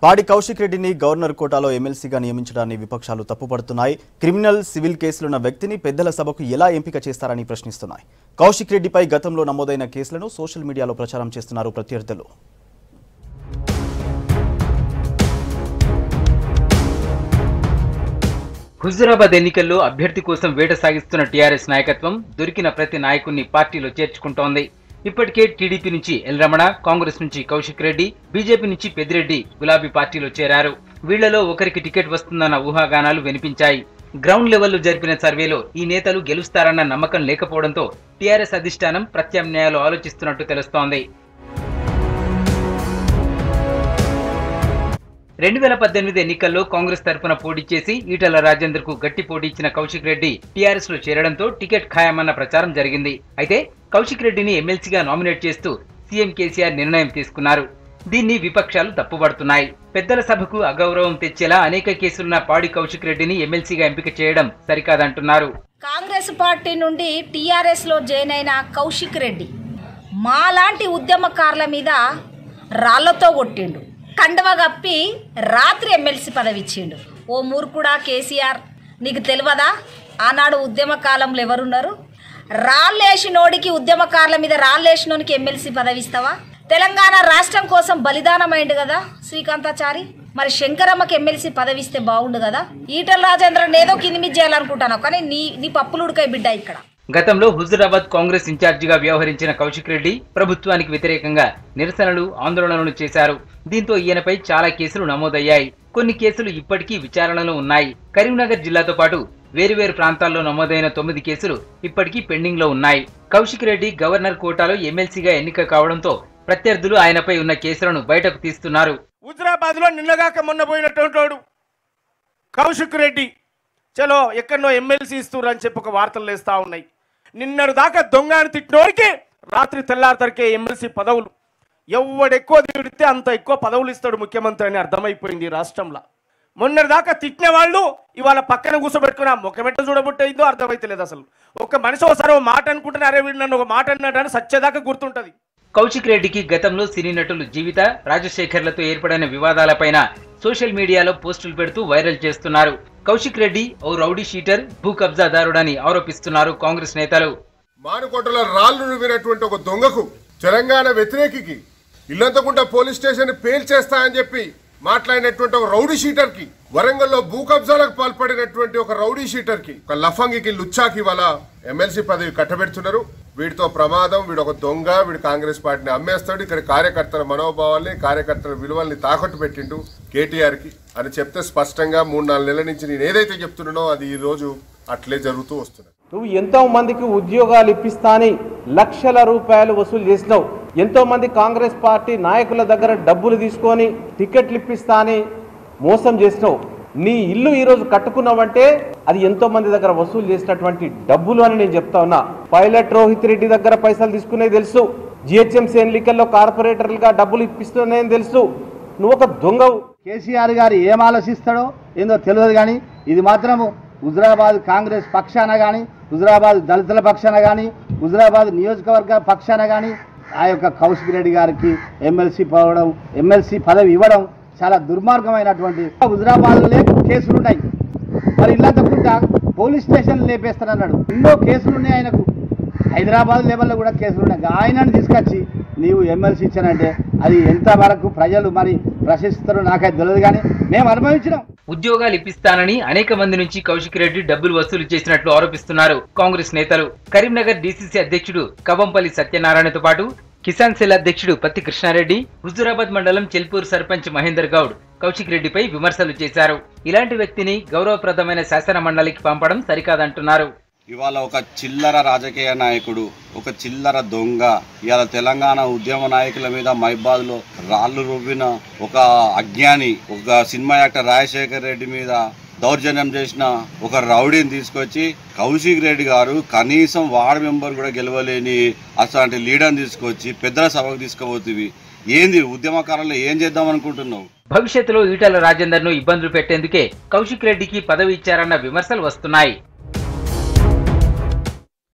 పాడి కౌశిక్ రెడ్డిని గవర్నర్ కోటాలో ఎమ్మెల్సీగా నియమించడాన్ని విపక్షాలు తప్పుపడుతున్నాయి క్రిమినల్ సివిల్ కేసులున్న వ్యక్తిని పెద్దల సభకు ఎలా ఎంపిక చేస్తారని ప్రశ్నిస్తున్నాయి కౌశిక్ రెడ్డిపై గతంలో నమోదైన కేసులను సోషల్ మీడియాలో ప్రచారం చేస్తున్నారు ప్రత్యర్థులు హుజురాబాద్ ఎన్నికల్లో అభ్యర్థి కోసం వేట సాగిస్తున్న టీఆర్ఎస్ నాయకత్వం దొరికిన ప్రతి నాయకుణ్ణి పార్టీలో చేర్చుకుంటోంది ఇప్పటికే టీడీపీ నుంచి ఎల్ రమణ కాంగ్రెస్ నుంచి కౌశిక్ రెడ్డి బీజేపీ నుంచి పెద్దిరెడ్డి గులాబీ పార్టీలో చేరారు వీళ్లలో ఒకరికి టికెట్ వస్తుందన్న ఊహాగానాలు వినిపించాయి గ్రౌండ్ లెవెల్లో జరిపిన సర్వేలో ఈ నేతలు గెలుస్తారన్న నమ్మకం లేకపోవడంతో టీఆర్ఎస్ అధిష్టానం ప్రత్యామ్నాయాలు ఆలోచిస్తున్నట్టు తెలుస్తోంది రెండు వేల పద్దెనిమిది ఎన్నికల్లో కాంగ్రెస్ తరఫున పోటీ చేసి ఈటల రాజేందర్ కు గట్టి పోటీ ఇచ్చిన కౌశిక్ రెడ్డి టీఆర్ఎస్ లో చేరడంతో టికెట్ ఖాయమన్న ప్రచారం జరిగింది అయితే కౌశిక్ రెడ్డిని ఎమ్మెల్సీగా నామినేట్ చేస్తూ సీఎం కేసీఆర్ నిర్ణయం తీసుకున్నారు దీన్ని విపక్షాలు తప్పుపడుతున్నాయి పెద్దల సభకు అగౌరవం తెచ్చేలా అనేక కేసులున్న పాడి కౌశిక్ రెడ్డిని ఎమ్మెల్సీగా ఎంపిక చేయడం సరికాదంటున్నారు కాంగ్రెస్ పార్టీ నుండి టీఆర్ఎస్లో జాయిన్ అయిన కౌశిక్ రెడ్డి మాలాంటి ఉద్యమకారుల మీద రాళ్లతో కొట్టిండు కండవ కప్పి రాత్రి ఎమ్మెల్సీ పదవి ఇచ్చిండు ఓ మూర్ఖుడా కేసీఆర్ నీకు తెలియదా ఆనాడు ఉద్యమ కాలంలో ఎవరున్నారు రాళ్ళేసినోడికి ఉద్యమకారుల మీద రాళ్ళేసినోనికి ఎమ్మెల్సీ పదవి ఇస్తావా తెలంగాణ రాష్ట్రం కోసం బలిదానమైండు కదా శ్రీకాంతాచారి మరి శంకరమ్మకి ఎమ్మెల్సీ పదవి ఇస్తే బాగుండు కదా ఈటల రాజేంద్రని ఏదో కిందిమిది చేయాలనుకుంటాను కానీ నీ నీ పప్పులు ఉడకాయ బిడ్డ ఇక్కడ గతంలో హుజురాబాద్ కాంగ్రెస్ ఇన్ఛార్జిగా వ్యవహరించిన కౌశిక్ రెడ్డి ప్రభుత్వానికి వ్యతిరేకంగా నిరసనలు ఆందోళనలు చేశారు దీంతో ఈయనపై చాలా కేసులు నమోదయ్యాయి కొన్ని కేసులు ఇప్పటికీ విచారణలో ఉన్నాయి కరీంనగర్ జిల్లాతో పాటు వేరువేరు ప్రాంతాల్లో నమోదైన తొమ్మిది కేసులు ఇప్పటికీ పెండింగ్ లో ఉన్నాయి కౌశిక్ రెడ్డి గవర్నర్ కోటాలో ఎమ్మెల్సీగా ఎన్నిక కావడంతో ప్రత్యర్థులు ఆయనపై ఉన్న కేసులను బయటకు తీస్తున్నారు హుజరాబాద్ లో నిన్నగాక మొన్న పోయినటువంటి వాడు కౌశిక్ రెడ్డి చలో ఎక్కడనో ఎమ్మెల్సీ ఇస్తున్నారు అని చెప్పి ఒక వార్తలు లేస్తా ఉన్నాయి నిన్నటి దాకా దొంగ అని తిట్టినోడికి రాత్రి తెల్లారితరికే ఎమ్మెల్సీ పదవులు ఎవడు ఎక్కువ తిడితే అంత ఎక్కువ పదవులు ఇస్తాడు ముఖ్యమంత్రి అని అర్థమైపోయింది ఈ రాష్ట్రంలో మొన్నటి దాకా తిట్టిన వాళ్ళు ఇవాళ పక్కన కూర్చోబెట్టుకుని ఆ ముఖమెట్ట చూడబుట్టయిందో అర్థమైతలేదు అసలు ఒక మనిషి ఒకసారి ఒక మాట అనుకుంటున్నా అరే వీడు నన్ను ఒక మాట అన్నాడని సచ్చేదాకా గుర్తుంటది కౌశిక్ రెడ్డికి గతంలో సినీ నటులు జీవిత రాజశేఖర్లతో ఏర్పడిన వివాదాలపైన సోషల్ మీడియాలో పోస్టులు పెడుతూ వైరల్ చేస్తున్నారు కౌశిక్ రెడ్డి ఓ రౌడీ షీటర్ భూ కబ్జాదారుడని ఆరోపిస్తున్నారు కాంగ్రెస్ నేతలు మానుకోటలో రాళ్లు రువ్వినటువంటి ఒక దొంగకు తెలంగాణ వ్యతిరేకికి ఇల్లంతకుంట పోలీస్ స్టేషన్ పేల్చేస్తా అని చెప్పి మాట్లాడినటువంటి ఒక రౌడీ షీటర్ కి వరంగల్లో భూ కబ్జాలకు పాల్పడినటువంటి ఒక రౌడీ షీటర్ కి ఒక లఫంగికి లుచ్చాకి వాళ్ళ ఎమ్మెల్సీ పదవి కట్టబెడుతున్నారు వీడితో ప్రమాదం వీడు ఒక దొంగ వీడు కాంగ్రెస్ పార్టీని అమ్మేస్తాడు ఇక్కడ కార్యకర్తల మనోభావాల్ని కార్యకర్తల విలువల్ని తాకట్టు పెట్టిండు కేటీఆర్ కి అని చెప్తే స్పష్టంగా మూడు నాలుగు నెలల నుంచి నేను ఏదైతే చెప్తున్నానో అది ఈ రోజు అట్లే జరుగుతూ వస్తున్నది నువ్వు ఎంతో మందికి ఉద్యోగాలు ఇప్పిస్తాని లక్షల రూపాయలు వసూలు చేసినావు ఎంతో మంది కాంగ్రెస్ పార్టీ నాయకుల దగ్గర డబ్బులు తీసుకొని టికెట్లు ఇప్పిస్తాని మోసం చేసినావు నీ ఇల్లు ఈరోజు కట్టుకున్నావంటే అది ఎంతో మంది దగ్గర వసూలు చేసినటువంటి డబ్బులు అని నేను చెప్తా ఉన్నా పైలట్ రోహిత్ రెడ్డి దగ్గర పైసలు తీసుకునేది తెలుసు జిహెచ్ఎంసీ ఎన్నికల్లో కార్పొరేటర్లుగా డబ్బులు ఇప్పిస్తున్నాయని తెలుసు నువ్వు ఒక దొంగవు కేసీఆర్ గారు ఏం ఆలోచిస్తాడో ఏందో తెలియదు కానీ ఇది మాత్రము హుజరాబాద్ కాంగ్రెస్ పక్షాన కానీ హుజరాబాద్ దళితుల పక్షాన కానీ హుజరాబాద్ నియోజకవర్గ పక్షాన కానీ ఆ యొక్క కౌశిక్ రెడ్డి గారికి ఎమ్మెల్సీ పోవడం ఎమ్మెల్సీ పదవి ఇవ్వడం చాలా దుర్మార్గమైనటువంటి హుజరాబాద్లోనే కేసులు ఉన్నాయి మరి ఇల్లంతకుంటా పోలీస్ స్టేషన్ లేపేస్తానన్నాడు ఎన్నో కేసులు ఉన్నాయి ఆయనకు హైదరాబాద్ లెవెల్లో కూడా కేసులు ఉన్నాయి ఆయనను తీసుకొచ్చి నీవు ఎమ్మెల్సీ ఇచ్చానంటే అది ఎంత వరకు ప్రజలు మరి ప్రశ్నిస్తారో నాకైతే తెలియదు కానీ మేము అనుభవించినాం ఉద్యోగాలు ఇప్పిస్తానని అనేక మంది నుంచి కౌశిక్ రెడ్డి డబ్బులు వసూలు చేసినట్లు ఆరోపిస్తున్నారు కాంగ్రెస్ నేతలు కరీంనగర్ డీసీసీ అధ్యక్షుడు కవంపల్లి సత్యనారాయణతో పాటు కిసాన్ సెల్ అధ్యక్షుడు పత్తి కృష్ణారెడ్డి హుజురాబాద్ మండలం చెల్పూర్ సర్పంచ్ మహేందర్ గౌడ్ కౌశిక్ రెడ్డిపై విమర్శలు చేశారు ఇలాంటి వ్యక్తిని గౌరవప్రదమైన శాసన మండలికి పంపడం సరికాదంటున్నారు ఇవాళ ఒక చిల్లర రాజకీయ నాయకుడు ఒక చిల్లర దొంగ ఇవాళ తెలంగాణ ఉద్యమ నాయకుల మీద మైబాద్లో రాళ్ళు రువ్విన ఒక అజ్ఞాని ఒక సినిమా యాక్టర్ రాజశేఖర్ రెడ్డి మీద దౌర్జన్యం చేసిన ఒక రౌడీని తీసుకొచ్చి కౌశిక్ రెడ్డి గారు కనీసం వార్డు మెంబర్ కూడా గెలవలేని అట్లాంటి లీడర్ని తీసుకొచ్చి పెద్దల సభకు తీసుకుపోతుంది ఏంది ఉద్యమకారులు ఏం చేద్దాం అనుకుంటున్నావు భవిష్యత్తులో ఈటల రాజేందర్ ను ఇబ్బందులు పెట్టేందుకే కౌశిక్ రెడ్డికి పదవి ఇచ్చారన్న విమర్శలు వస్తున్నాయి